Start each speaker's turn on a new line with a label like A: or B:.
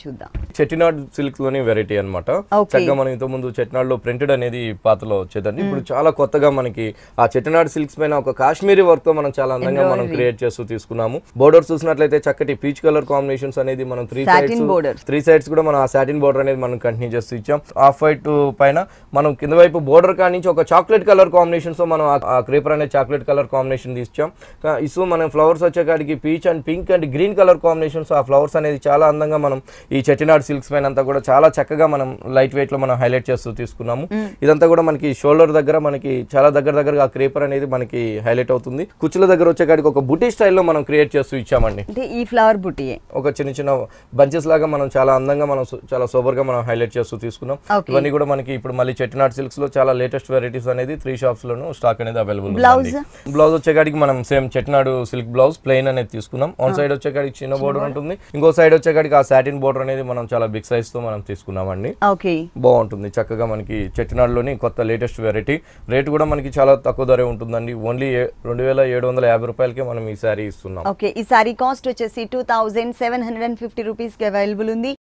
A: చూద్దాం
B: చెట్టినాడ్ సిల్క్ లోని వెరైటీ అన్నమాట
A: Okay.
B: చక్కగా మనం ఇంత ముందు చెట్టినాడ్ లో ప్రింటెడ్ అనేది పాతలో వచ్చేదండి ఇప్పుడు చాలా కొత్తగా మనకి ఆ చెట్టినాడ్ సిల్క్స్ పైన ఒక కాశ్మీరీ వర్క్ తో మనం చాలా అందంగా మనం
A: Embroidery.
B: క్రియేట్ చేస్తూ తీసుకున్నాము బోర్డర్ చూసినట్లయితే చక్కటి పీచ్ కలర్ కాంబినేషన్స్ అనేది మనం three
A: Satin
B: sides
A: borders.
B: Three sides కూడా మనం ఆ సాటిన్ బోర్డర్ అనేది మనం కంటిన్యూ చేస్తూ ఇచ్చాం ఆఫ్ వైట్ పైన మనం కింద వైపు బోర్డర్ కాడి నుంచి ఒక చాక్లెట్ కలర్ కాంబినేషన్ తో మనం ఆ- ఆ క్రేపర్ అనేది చాక్లెట్ కలర్ కాంబినేషన్ ఇచ్చాం కా- ఇసు మనం ఫ్లవర్స్ వచ్చేకాడికి peach and pink and green colour combinations ఆ ఫ్లవర్స్ అనేది చాలా అందంగా మనం ఈ చెట్టినాడ్ సిల్క్స్ పైన అంతా కూడా చాలా చక్కగా మనం లైట్ వెయిట్ లో మనం హైలైట్ చేస్తూ తీసుకున్నాము ఇదంతా కూడా మనకి షోల్డర్ దగ్గర మనకి చాలా దగ్గర దగ్గరగా ఆ క్రేపర్ అనేది మనకి హైలైట్ అవుతుంది కుచ్చుల దగ్గర వచ్చేకాడికి ఒక బుటీ స్టైల్లో మనం క్రియేట్ చేస్తూ ఇచ్చామండి
A: అంటే ఈ ఫ్లవర్ బుట్టియే
B: ఒక చిన్న చిన్న బంచెస్ లాగా మనం చాలా అందంగా మనం సు- చాలా సూపర్ గా మనం హైలైట్ చేస్తూ తీసుకున్నాం
A: Okay.
B: ఇవన్నీ కూడా మనకి ఇప్పుడు మళ్ళీ చెట్టినాట్ సిల్క్స్ లో చాలా లేటెస్ట్ వెరైటీస్ అనేది త్రీ షాప్స్ లోను స్టాక్ అనేది అవైలబుల్
A: Blouse?
B: బ్లౌజ్ వచ్చేకాడికి మనం same Chettinad silk blouse plain అనేది తీసుకున్నాం వన్ సైడ్ వచ్చేకాడికి చిన్న బోర్డర్ ఉంటుంది ఇంకో సైడ్ వచ్చేకాడికి ఆ సాటిన్ బోర్డర్ అనేది మనం చాలా బిగ్ సైజ్ తో మనం తీసుకున్నామండి
A: ఓకే
B: బాగుంటుంది చక్కగా మనకి చెట్టినాడులోని కొత్త లేటెస్ట్ వెరైటీ రేట్ కూడా మనకి చాలా తక్కువ ధరే ఉంటుందండి ఓన్లీ రెండు వేల ఏడు వందల యాభై రూపాయలకే మనం ఈ శారీ ఇస్తున్నాం
A: ఓకే ఈ సారీ కాస్ట్ వచ్చేసి two thousand seven hundred and fifty రూపీస్కి అవైలబుల్ ఉంది